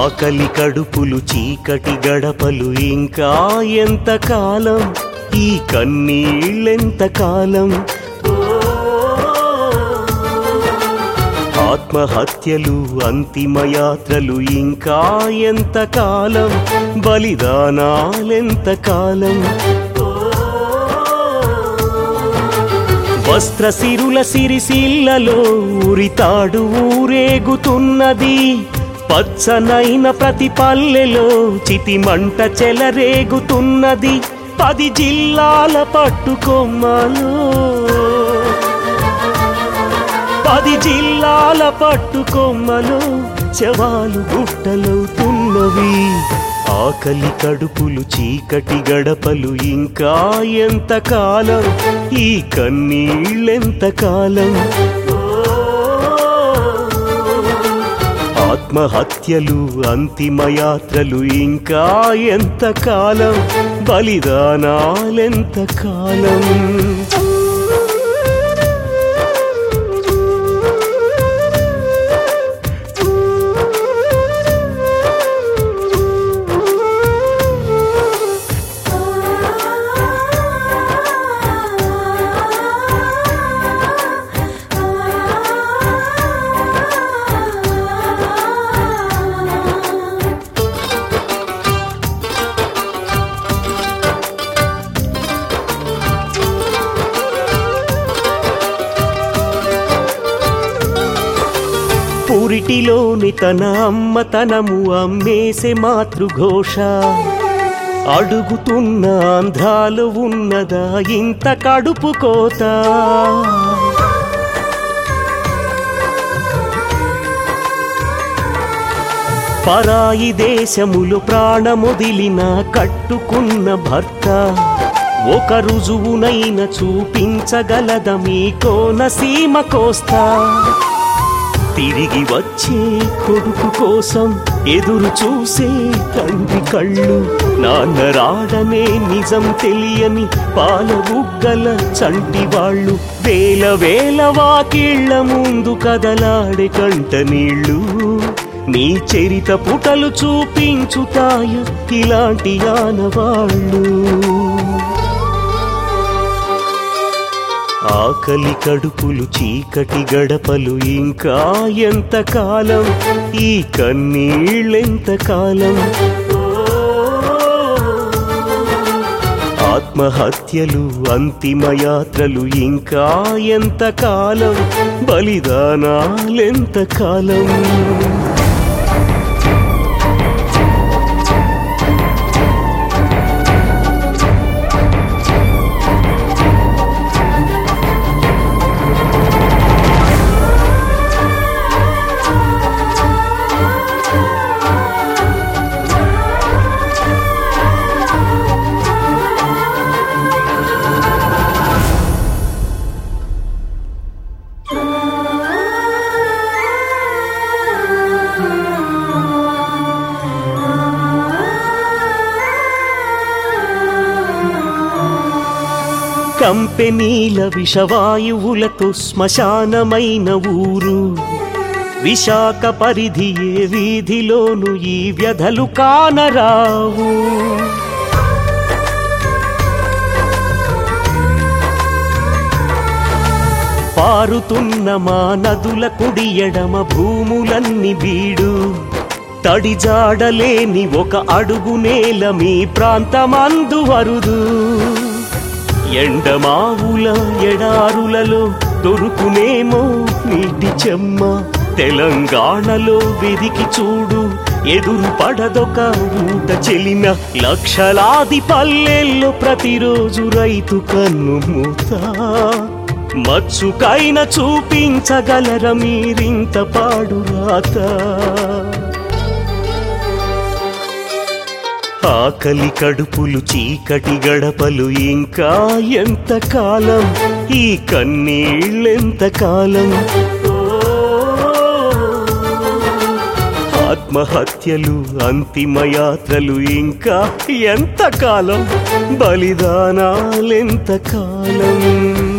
ఆకలి కడుపులు చీకటి గడపలు ఇంకా ఎంత కాలం ఈ కన్నీళ్ళెంత కాలం ఆత్మహత్యలు అంతిమయాత్రలు ఇంకా ఎంత కాలం బలిదానాలెంత కాలం వస్త్ర సిరుల సిరిసిల్లలో ఉరితాడు ఊరేగుతున్నది పచ్చనైన ప్రతి పల్లెలో చితిమంట చెలరేగుతున్నది పది జిల్లాల పట్టుకొమ్మలో పది జిల్లాల పట్టుకొమ్మలో శవాలు గుట్టలవుతున్నవి ఆకలి కడుపులు చీకటి గడపలు ఇంకా ఎంత కాలం ఈ కన్నీళ్ళెంత కాలం ఆత్మహత్యలు అంతిమయాత్రలు ఇంకా ఎంత కాలం బలిదానాలెంత కాలం పురిటిలోని తన అమ్మతనము అమ్మేసే మాతృఘోష అడుగుతున్న ఆంధ్రాలు ఉన్నదా ఇంత కడుపు కోత పరాయి దేశములు ప్రాణముదిలిన కట్టుకున్న భర్త ఒక రుజువునైన చూపించగలద మీ కోనసీమ కోస్తా తిరిగి వచ్చే కొడుకు కోసం ఎదురు చూసే తండ్రి కళ్ళు నాన్న రాడనే నిజం తెలియని పాల బుగ్గల చంటి వాళ్ళు వేల వేల వాకిళ్ల ముందు కదలాడే కంట నీళ్ళు నీ చరిత పుటలు చూపించుతాయ ఇలాంటి ఆనవాళ్ళు ఆకలి కడుపులు చీకటి గడపలు ఇంకా ఎంత కాలం ఈ కన్నీళ్ళెంత కాలం ఆత్మహత్యలు అంతిమయాత్రలు ఇంకా ఎంత కాలం బలిదానాలెంత కాలం కంపెనీల విషవాయువులతో శ్మశానమైన ఊరు విశాఖ పరిధి ఏ వీధిలోను ఈ వ్యధలు కానరావు పారుతున్న మా నదుల కుడి ఎడమ భూములన్నీ బీడు తడి జాడలేని ఒక అడుగు నేల మీ ప్రాంతమందు వరుదు ఎండమావుల ఎడారులలో దొరుకునేమో నీటి చెమ్మ తెలంగాణలో వెదికి చూడు ఎదురు పడదొక ఊట చెలిన లక్షలాది పల్లెల్లో ప్రతిరోజు రైతు కన్ను మూత మచ్చుకైన చూపించగలర మీరింత పాడు రాత ఆకలి కడుపులు చీకటి గడపలు ఇంకా ఎంత కాలం ఈ కన్నీళ్ళెంత కాలం ఆత్మహత్యలు అంతిమయాత్రలు ఇంకా ఎంత కాలం బలిదానాలెంత కాలం